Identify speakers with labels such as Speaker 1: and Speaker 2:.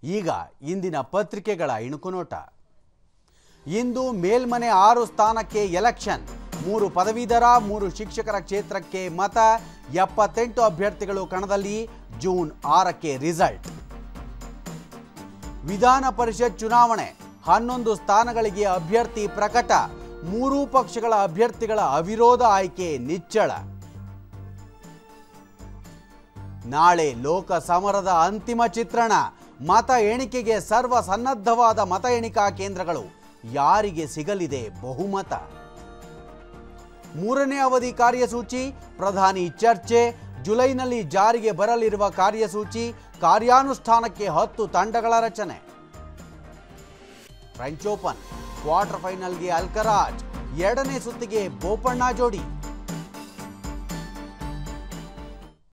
Speaker 1: ಈಗ ಇಂದಿನ ಪತ್ರಿಕೆಗಳ ಇಣುಕುನೋಟ ಇಂದು ಮೇಲ್ಮನೆ ಆರು ಸ್ಥಾನಕ್ಕೆ ಎಲೆಕ್ಷನ್ ಮೂರು ಪದವೀಧರ ಮೂರು ಶಿಕ್ಷಕರ ಕ್ಷೇತ್ರಕ್ಕೆ ಮತ ಎಪ್ಪತ್ತೆಂಟು ಅಭ್ಯರ್ಥಿಗಳು ಕಣದಲ್ಲಿ ಜೂನ್ ಆರಕ್ಕೆ ರಿಸಲ್ಟ್ ವಿಧಾನ ಪರಿಷತ್ ಚುನಾವಣೆ ಹನ್ನೊಂದು ಸ್ಥಾನಗಳಿಗೆ ಅಭ್ಯರ್ಥಿ ಪ್ರಕಟ ಮೂರೂ ಪಕ್ಷಗಳ ಅಭ್ಯರ್ಥಿಗಳ ಅವಿರೋಧ ಆಯ್ಕೆ ನಿಚ್ಚಳ ನಾಳೆ ಲೋಕ ಸಮರದ ಅಂತಿಮ ಚಿತ್ರಣ ಮತ ಎಣಿಕೆಗೆ ಸರ್ವ ಸನ್ನದ್ಧವಾದ ಮತ ಎಣಿಕಾ ಕೇಂದ್ರಗಳು ಯಾರಿಗೆ ಸಿಗಲಿದೆ ಬಹುಮತ ಮೂರನೇ ಅವಧಿ ಕಾರ್ಯಸೂಚಿ ಪ್ರಧಾನಿ ಚರ್ಚೆ ಜುಲೈನಲ್ಲಿ ಜಾರಿಗೆ ಬರಲಿರುವ ಕಾರ್ಯಸೂಚಿ ಕಾರ್ಯಾನುಷ್ಠಾನಕ್ಕೆ ಹತ್ತು ತಂಡಗಳ ರಚನೆ ಫ್ರೆಂಚ್ ಓಪನ್ ಕ್ವಾರ್ಟರ್ ಫೈನಲ್ಗೆ ಅಲ್ಕರಾಜ್ ಎರಡನೇ ಸುತ್ತಿಗೆ ಬೋಪಣ್ಣ ಜೋಡಿ